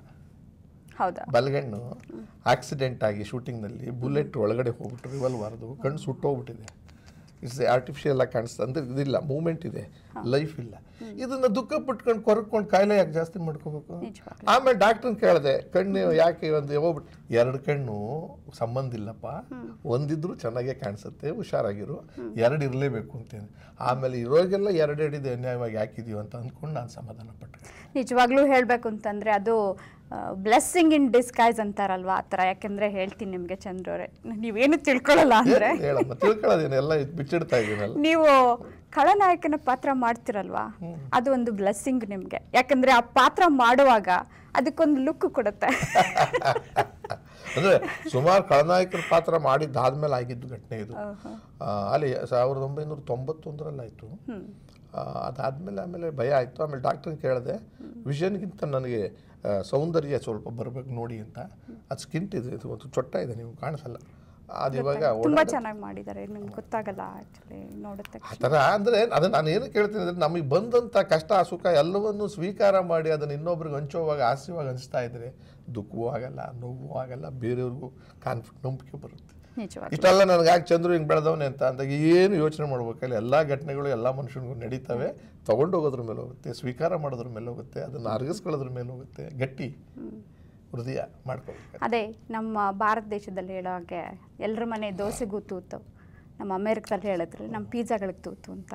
ಹೌದಾ ಬಲಗಣ್ಣು ಆಕ್ಸಿಡೆಂಟ್ ಆಗಿ ಶೂಟಿಂಗ್ನಲ್ಲಿ ಬುಲೆಟ್ ಒಳಗಡೆ ಹೋಗ್ಬಿಟ್ಟು ರಿವಲ್ವಾರ್ದು ಕಣ್ಣು ಸುಟ್ಟೋಗ್ಬಿಟ್ಟಿದೆ ಇಟ್ಸ್ ಆರ್ಟಿಫಿಷಿಯಲ್ ಆಗಿ ಕಾಣಿಸ್ತದೆ ಅಂದ್ರೆ ಇದಿಲ್ಲ ಮೂಮೆಂಟ್ ಇದೆ ಲೈಫ್ ಇಲ್ಲ ಇದನ್ನ ದುಃಖ ಪಟ್ಕೊಂಡು ಕೊರಕೊಂಡು ಕಾಯಿಲೆ ಯಾಕೆ ಜಾಸ್ತಿ ಮಾಡ್ಕೋಬೇಕು ನಿಜವಾಗ್ಲೂ. ಆಮೇಲೆ ಡಾಕ್ಟರ್ನ ಕೇಳಿದೆ ಕಣ್ಣು ಯಾಕೆ ಒಂದು ಹೋಗ್ಬಿಟ್ಟು ಎರಡು ಕಣ್ಣು ಸಂಬಂಧ ಇಲ್ಲಪ್ಪ ಒಂದಿದ್ರು ಚೆನ್ನಾಗೇ ಕಾಣಿಸುತ್ತೆ ಹುಷಾರಾಗಿರು ಎರಡು ಇರಲೇಬೇಕು ಅಂತೇನೆ ಆಮೇಲೆ ಇರೋಗೆಲ್ಲ ಎರಡೆರಡಿದೆ ಅನ್ಯಾಯವಾಗಿ ಯಾಕಿದೀವಿ ಅಂತ ಅಂದ್ಕೊಂಡು ನಾನು ಸಮಾಧಾನ ಪಟ್ಟೆ ನಿಜವಾಗ್ಲೂ ಹೇಳಬೇಕು ಅಂತಂದರೆ ಅದು ಬ್ಲೆಸ್ಸಿಂಗ್ ಇನ್ ಡಿಸ್ಗೈಸ್ ಅಂತಾರಲ್ವಾ ಆ ಥರ ಯಾಕೆಂದರೆ ಹೇಳ್ತೀನಿ ನಿಮಗೆ ಚಂದ್ರವ್ರೆ ನೀವೇನು ತಿಳ್ಕೊಳ್ಳಲ್ಲ ಅಂದರೆ ಏನ್ ಹೇಳಮ್ಮ ತಿಳ್ಕೊಳ್ಳೋದೇನು ಎಲ್ಲ ಇದ್ ಬಿಚ್ಚಿಡ್ತಾ ಇದೀನಲ್ಲ ನೀವು ಖಳನಾಯಕನ ಪಾತ್ರ ಮಾಡ್ತಿರಲ್ವಾ ಅದು ಒಂದು ಬ್ಲೆಸ್ಸಿಂಗ್ ನಿಮಗೆ ಯಾಕಂದರೆ ಆ ಪಾತ್ರ ಮಾಡುವಾಗ ಅದಕ್ಕೊಂದು ಲುಕ್ ಕೊಡುತ್ತೆ ಅಂದ್ರೆ ಸುಮಾರು ಖಳನಾಯಕರ ಪಾತ್ರ ಮಾಡಿದ್ದಾದ್ಮೇಲೆ ಆಗಿದ್ದು ಘಟನೆ ಇದು ಆ, ಅಲ್ಲಿ ಸಾವಿರದ ಒಂಬೈನೂರ ತೊಂಬತ್ತೊಂದರಲ್ಲಿ ಆಯಿತು ಅದಾದ್ಮೇಲೆ ಆಮೇಲೆ ಭಯ ಆಯಿತು ಆಮೇಲೆ ಡಾಕ್ಟ್ರನ್ನ ಕೇಳಿದೆ ವಿಷನ್ಗಿಂತ ನನಗೆ ಆ, ಸೌಂದರ್ಯ ಸ್ವಲ್ಪ ಬರ್ಬೇಕು ನೋಡಿ ಅಂತ ಅದು ಸ್ಕಿಂಟ್ ಇದೆ ಇದು ಒಂದು ಚೊಟ್ಟ ಇದೆ ನೀವು ಕಾಣಿಸಲ್ಲ ಅದು ಇವಾಗ ತುಂಬ ಚೆನ್ನಾಗಿ ಮಾಡಿದ್ದಾರೆ ನಿಮ್ಗೆ ಗೊತ್ತಾಗಲ್ಲ ಆ್ಯಕ್ಚುಲಿ ನೋಡುತ್ತೆ ಆ ಥರ ಅಂದರೆ ಅದು ನಾನು ಏನು ಕೇಳ್ತೀನಿ ಅಂದರೆ ನಮಗೆ ಬಂದಂಥ ಕಷ್ಟ ಸುಖ ಎಲ್ಲವನ್ನೂ ಸ್ವೀಕಾರ ಮಾಡಿ ಅದನ್ನು ಇನ್ನೊಬ್ರಿಗೆ ಹಂಚೋವಾಗ ಹಾಸ್ಯವಾಗಿ ಹಂಚ್ತಾ ಇದ್ರೆ ದುಃಖವೂ ಆಗಲ್ಲ ನೋವು ಆಗಲ್ಲ ಬೇರೆಯವ್ರಿಗೂ ಕಾನ್ಫಿಡ್ ನಂಬಿಕೆ ಬರುತ್ತೆ ನಿಜವಾಗಿ ಇಷ್ಟೆಲ್ಲ ನನಗೆ ಯಾಕೆ ಚಂದ್ರು ಹಿಂಗೆ ಬೆಳೆದವನೇ ಅಂತ ಅಂದಾಗ ಏನು ಯೋಚನೆ ಮಾಡ್ಬೇಕಲ್ಲ ಎಲ್ಲ ಘಟನೆಗಳು ಎಲ್ಲ ಮನುಷ್ಯನಿಗೂ ನಡೀತವೆ ತಗೊಂಡೋಗೋದ್ರ ಮೇಲೆ ಹೋಗುತ್ತೆ ಸ್ವೀಕಾರ ಮಾಡೋದ್ರ ಮೇಲೆ ಹೋಗುತ್ತೆ ಅದನ್ನು ಅರಗಿಸ್ಕೊಳ್ಳೋದ್ರ ಮೇಲೆ ಹೋಗುತ್ತೆ ಗಟ್ಟಿ ಹೃದಯ ಮಾಡ್ಕೋಬೇಕು ಅದೇ ನಮ್ಮ ಭಾರತ ದೇಶದಲ್ಲಿ ಹೇಳೋ ಹಾಗೆ ಎಲ್ಲರ ಮನೆ ದೋಸೆಗೂ ತೂತು ನಮ್ಮ ಅಮೇರಿಕದಲ್ಲಿ ಹೇಳಿದ್ರೆ ನಮ್ಮ ಪಿಜ್ಜಾಗಳಿಗೆ ತೂತು ಅಂತ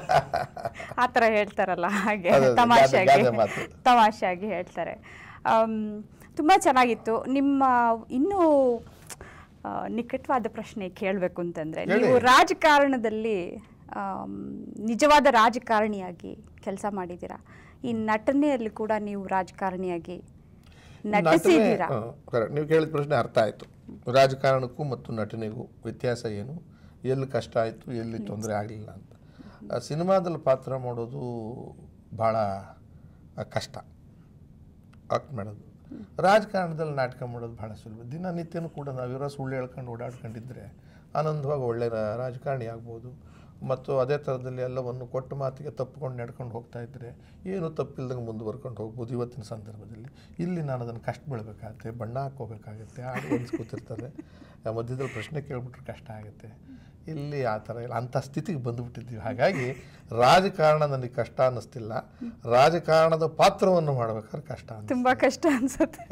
ಆ ಥರ ಹೇಳ್ತಾರಲ್ಲ ಹಾಗೆ ಅದೇ, ಅದೇ, ತಮಾಷೆಯಾಗಿ ಗಾದೆ ಮಾತು. ತಮಾಷೆಯಾಗಿ ಹೇಳ್ತಾರೆ ಆಮ್, ತುಂಬ ಚೆನ್ನಾಗಿತ್ತು ನಿಮ್ಮ ಇನ್ನೂ ಆ, ನಿಕಟವಾದ ಪ್ರಶ್ನೆ ಕೇಳಬೇಕು ಅಂತಂದರೆ ಹೇಳಿ. ನೀವು ರಾಜಕಾರಣದಲ್ಲಿ ಆಮ್, ನಿಜವಾದ ರಾಜಕಾರಣಿಯಾಗಿ ಕೆಲಸ ಮಾಡಿದ್ದೀರಾ ಈ ನಟನೆಯಲ್ಲಿ ಕೂಡ ನೀವು ರಾಜಕಾರಣಿಯಾಗಿ ನಟಿಸಿದ್ದೀರಾ ನಟನೆ, ಹ, correct. ನೀವು ಕೇಳಿದ ಪ್ರಶ್ನೆ ಅರ್ಥ ಆಯಿತು ರಾಜಕಾರಣಕ್ಕೂ ಮತ್ತು ನಟನೆಗೂ ವ್ಯತ್ಯಾಸ ಏನು ಎಲ್ಲಿ ಕಷ್ಟ ಆಯಿತು ಎಲ್ಲಿ ತೊಂದರೆ ಆಗಲಿಲ್ಲ ಅಂತ ಆ, ಸಿನಿಮಾದಲ್ಲಿ ಪಾತ್ರ ಮಾಡೋದು ಭಾಳ ಆ, ಕಷ್ಟ ಆಕ್ಟ್ ಮಾಡೋದು ರಾಜಕಾರಣದಲ್ಲಿ ನಾಟಕ ಮಾಡೋದು ಭಾಳ ಸುಲಭ ದಿನನಿತ್ಯನೂ ಕೂಡ ನಾವಿರೋ ಸುಳ್ಳು ಹೇಳ್ಕೊಂಡು ಓಡಾಡ್ಕೊಂಡಿದ್ರೆ ಆನಂದವಾಗಿ ಒಳ್ಳೆ ರಾ- ರಾಜಕಾರಣಿ ಆಗ್ಬೋದು ಮತ್ತು ಅದೇ ಥರದಲ್ಲಿ ಎಲ್ಲವನ್ನು ಕೊಟ್ಟ ಮಾತಿಗೆ ತಪ್ಪಿಕೊಂಡು ನಡ್ಕೊಂಡು ಹೋಗ್ತಾ ಇದ್ದರೆ ಏನು ತಪ್ಪಿಲ್ದಂಗೆ ಮುಂದುವರ್ಕೊಂಡು ಹೋಗ್ಬೋದು ಇವತ್ತಿನ ಸಂದರ್ಭದಲ್ಲಿ ಇಲ್ಲಿ ನಾನು ಅದನ್ನು ಕಷ್ಟ ಬೀಳಬೇಕಾಗತ್ತೆ ಬಣ್ಣ ಹಾಕ್ಕೋಬೇಕಾಗತ್ತೆ ಆಡಿಯನ್ಸ್ ಕೂತಿರ್ತಾರೆ ಆ ಮಧ್ಯದಲ್ಲಿ ಪ್ರಶ್ನೆ ಕೇಳ್ಬಿಟ್ರೆ ಕಷ್ಟ ಆಗುತ್ತೆ ಇಲ್ಲಿ ಆ ಥರ ಇಲ್ಲ ಅಂಥ ಸ್ಥಿತಿಗೆ ಬಂದುಬಿಟ್ಟಿದ್ದೀವಿ ಹಾಗಾಗಿ ರಾಜಕಾರಣ ನನಗೆ ಕಷ್ಟ ಅನ್ನಿಸ್ತಿಲ್ಲ ರಾಜಕಾರಣದ ಪಾತ್ರವನ್ನು ಮಾಡ್ಬೇಕಾದ್ರೆ ಕಷ್ಟ ಅಂತ ತುಂಬ ಕಷ್ಟ ಅನ್ಸುತ್ತೆ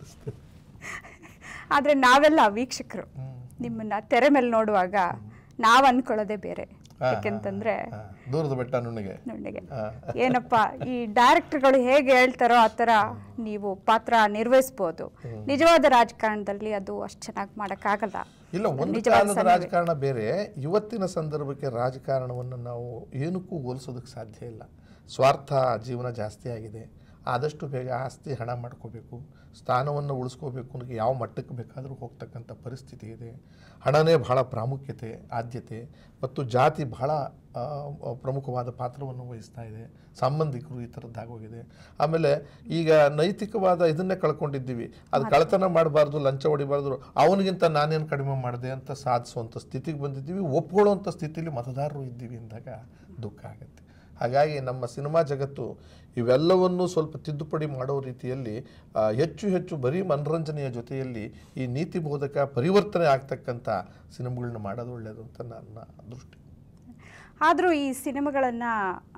ಆದರೆ ನಾವೆಲ್ಲ ವೀಕ್ಷಕರು ನಿಮ್ಮನ್ನ ತೆರೆ ಮೇಲೆ ನೋಡುವಾಗ ನಾವು ಅನ್ಕೊಳ್ಳೋದೇ ಬೇರೆ ಯಾಕೆಂತಂದ್ರೆ ದೂರದ ಬೆಟ್ಟ ನುಣ್ಣಿಗೆ ನುಣ್ಣಿಗೆ ಹಾ. ಏನಪ್ಪ ಈ ಡೈರೆಕ್ಟರ್ಗಳು ಹೇಗೆ ಹೇಳ್ತಾರೋ ಆ ಥರ ನೀವು ಪಾತ್ರ ನಿರ್ವಹಿಸ್ಬೋದು ನಿಜವಾದ ರಾಜಕಾರಣದಲ್ಲಿ ಅದು ಅಷ್ಟು ಚೆನ್ನಾಗಿ ಮಾಡೋಕ್ಕಾಗಲ್ಲ ಇಲ್ಲ ಒಂದು ನಿಜವಾದ ಕಾಲದ ಸನ್ನಿವೇಶ. ರಾಜಕಾರಣ ಬೇರೆ ಇವತ್ತಿನ ಸಂದರ್ಭಕ್ಕೆ ರಾಜಕಾರಣವನ್ನು ನಾವು ಏನಕ್ಕೂ ಹೋಲಿಸೋದಕ್ಕೆ ಸಾಧ್ಯ ಇಲ್ಲ ಸ್ವಾರ್ಥ ಜೀವನ ಜಾಸ್ತಿ ಆಗಿದೆ ಆದಷ್ಟು ಬೇಗ ಆಸ್ತಿ ಹಣ ಮಾಡ್ಕೋಬೇಕು ಸ್ಥಾನವನ್ನು ಉಳಿಸ್ಕೋಬೇಕು ಅನ್ನೋಕೆ ಯಾವ ಮಟ್ಟಕ್ಕೆ ಬೇಕಾದರೂ ಹೋಗ್ತಕ್ಕಂಥ ಪರಿಸ್ಥಿತಿ ಇದೆ ಹಣನೇ ಬಹಳ ಪ್ರಾಮುಖ್ಯತೆ ಆದ್ಯತೆ ಮತ್ತು ಜಾತಿ ಬಹಳ ಆ, ಪ್ರಮುಖವಾದ ಪಾತ್ರವನ್ನು ವಹಿಸ್ತಾ ಇದೆ ಸಂಬಂಧಿಕರು ಈ ಥರದ್ದಾಗೋಗಿದೆ ಆಮೇಲೆ ಈಗ ನೈತಿಕವಾದ ಇದನ್ನೇ ಕಳ್ಕೊಂಡಿದ್ದೀವಿ ಅದು ಕಳ್ತನ ಮಾಡಬಾರ್ದು ಲಂಚ ಹೊಡಿಬಾರ್ದು ಅವನಿಗಿಂತ ನಾನೇನು ಕಡಿಮೆ ಮಾಡಿದೆ ಅಂತ ಸಾಧಿಸುವಂಥ ಸ್ಥಿತಿಗೆ ಬಂದಿದ್ದೀವಿ ಒಪ್ಕೊಳ್ಳುವಂಥ ಸ್ಥಿತಿಲಿ ಮತದಾರರು ಇದ್ದೀವಿ ಅಂದಾಗ ದುಃಖ ಆಗುತ್ತೆ ಹಾಗಾಗಿ ನಮ್ಮ ಸಿನಿಮಾ ಜಗತ್ತು ಇವೆಲ್ಲವನ್ನೂ ಸ್ವಲ್ಪ ತಿದ್ದುಪಡಿ ಮಾಡೋ ರೀತಿಯಲ್ಲಿ ಆ, ಹೆಚ್ಚು ಹೆಚ್ಚು ಬರೀ ಮನರಂಜನೆಯ ಜೊತೆಯಲ್ಲಿ ಈ ನೀತಿ ಬೋಧಕ ಪರಿವರ್ತನೆ ಆಗ್ತಕ್ಕಂಥ ಸಿನಿಮಾಗಳನ್ನ ಮಾಡೋದು ಒಳ್ಳೆಯದು ಅಂತ ನನ್ನ ದೃಷ್ಟಿ ಆದರೂ ಈ ಸಿನಿಮಾಗಳನ್ನು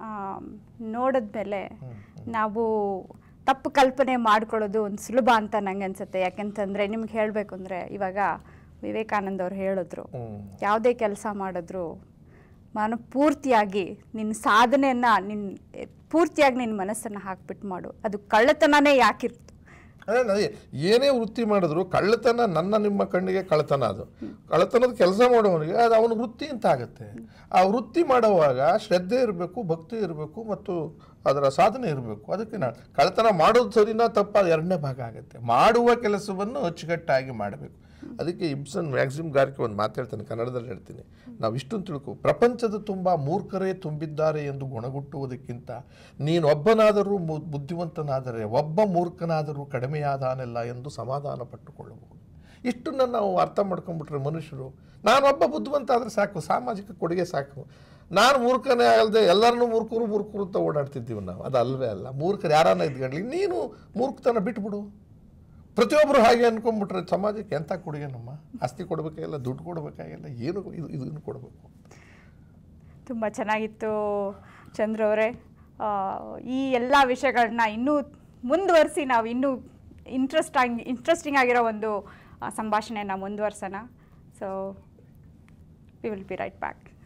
ನೋಡಿದ್ಮೇಲೆ ನಾವು ತಪ್ಪು ಕಲ್ಪನೆ ಮಾಡ್ಕೊಳ್ಳೋದು ಒಂದು ಸುಲಭ ಅಂತ ನಂಗೆ ಅನ್ಸುತ್ತೆ ಯಾಕೆಂತಂದರೆ ನಿಮ್ಗೆ ಹೇಳಬೇಕು ಅಂದರೆ ಇವಾಗ ವಿವೇಕಾನಂದ ಅವ್ರು ಹೇಳಿದ್ರು ಹ್ಮ್. ಯಾವುದೇ ಕೆಲಸ ಮಾಡಿದ್ರು ಮನಪೂರ್ತಿಯಾಗಿ ನಿನ್ನ ಸಾಧನೆಯನ್ನು ನಿನ್ನ ಪೂರ್ತಿಯಾಗಿ ನಿನ್ನ ಮನಸ್ಸನ್ನು ಹಾಕ್ಬಿಟ್ಟು ಮಾಡು ಅದು ಕಳ್ಳತನನೇ ಯಾಕಿರ್ತು ಅದೇ ಅದೇ ಏನೇ ವೃತ್ತಿ ಮಾಡಿದ್ರು ಕಳ್ಳತನ ನನ್ನ ನಿಮ್ಮ ಕಣ್ಣಿಗೆ ಕಳ್ಳತನ ಅದು ಕಳ್ಳತನದ ಕೆಲಸ ಮಾಡೋವನಿಗೆ ಅದು ಅವನ ವೃತ್ತಿ ಅಂತ ಆಗುತ್ತೆ ಆ ವೃತ್ತಿ ಮಾಡುವಾಗ ಶ್ರದ್ಧೆ ಇರಬೇಕು ಭಕ್ತಿ ಇರಬೇಕು ಮತ್ತು ಅದರ ಸಾಧನೆ ಇರಬೇಕು ಅದಕ್ಕೆ ನಾನು ಕಳ್ಳತನ ಮಾಡೋದು ಸರಿನಾ ತಪ್ಪ ಅದು ಎರಡನೇ ಭಾಗ ಆಗುತ್ತೆ ಮಾಡುವ ಕೆಲಸವನ್ನು ಅಚ್ಚುಕಟ್ಟಾಗಿ ಮಾಡಬೇಕು ಅದಕ್ಕೆ ಇಬ್ಸನ್ ಮ್ಯಾಕ್ಸಿಮ್ ಗಾರ್ಕೆ ಒಂದು ಮಾತು ಹೇಳ್ತಾನೆ ಕನ್ನಡದಲ್ಲಿ ಹೇಳ್ತೀನಿ ನಾವು ಇಷ್ಟೊಂದು ತಿಳ್ಕೊ ಪ್ರಪಂಚದ ತುಂಬ ಮೂರ್ಖರೇ ತುಂಬಿದ್ದಾರೆ ಎಂದು ಗುಣಗುಟ್ಟುವುದಕ್ಕಿಂತ ನೀನೊಬ್ಬನಾದರೂ ಮು- ಬುದ್ಧಿವಂತನಾದರೆ ಒಬ್ಬ ಮೂರ್ಖನಾದರೂ ಕಡಿಮೆಯಾದಾನೆಲ್ಲ ಎಂದು ಸಮಾಧಾನ ಪಟ್ಟುಕೊಳ್ಳಬಹುದು ಇಷ್ಟನ್ನು ನಾವು ಅರ್ಥ ಮಾಡ್ಕೊಂಡ್ಬಿಟ್ರೆ ಮನುಷ್ಯರು ನಾನೊಬ್ಬ ಬುದ್ಧಿವಂತ ಆದರೆ ಸಾಕು ಸಾಮಾಜಿಕ ಕೊಡುಗೆ ಸಾಕು ನಾನು ಮೂರ್ಖನೇ ಅಲ್ಲದೆ ಎಲ್ಲರನ್ನೂ ಮೂರ್ಖರು ಮೂರ್ಖರು ಅಂತ ಓಡಾಡ್ತಿದ್ದೀವಿ ನಾವು ಅದು ಅಲ್ವೇ ಅಲ್ಲ ಮೂರ್ಖರು ಯಾರನ್ನ ಇದ್ಕೊಳ್ಳಿ ನೀನು ಮೂರ್ಖತನ ಬಿಟ್ಬಿಡು ಪ್ರತಿಯೊಬ್ಬರು ಹಾಗೆ ಅನ್ಕೊಂಡ್ಬಿಟ್ರೆ ಸಮಾಜಕ್ಕೆ ಎಂಥ ಕೊಡುಗೆ ನಮ್ಮ ಆಸ್ತಿ ಕೊಡಬೇಕಾಗಿಲ್ಲ ದುಡ್ಡು ಕೊಡಬೇಕಾಗಿಲ್ಲ ಏನು ಇದು ಇದನ್ನು ಕೊಡಬೇಕು ತುಂಬ ಚೆನ್ನಾಗಿತ್ತು ಚಂದ್ರ ಅವರೇ ಈ ಎಲ್ಲ ವಿಷಯಗಳನ್ನ ಇನ್ನೂ ಮುಂದುವರಿಸಿ ನಾವು ಇನ್ನೂ ಇಂಟ್ರೆಸ್ಟ್ ಆಗಿ ಇಂಟ್ರೆಸ್ಟಿಂಗ್ ಆಗಿರೋ ಒಂದು ಆ, ಸಂಭಾಷಣೆನ ಮುಂದುವರ್ಸೋಣ so we will be right back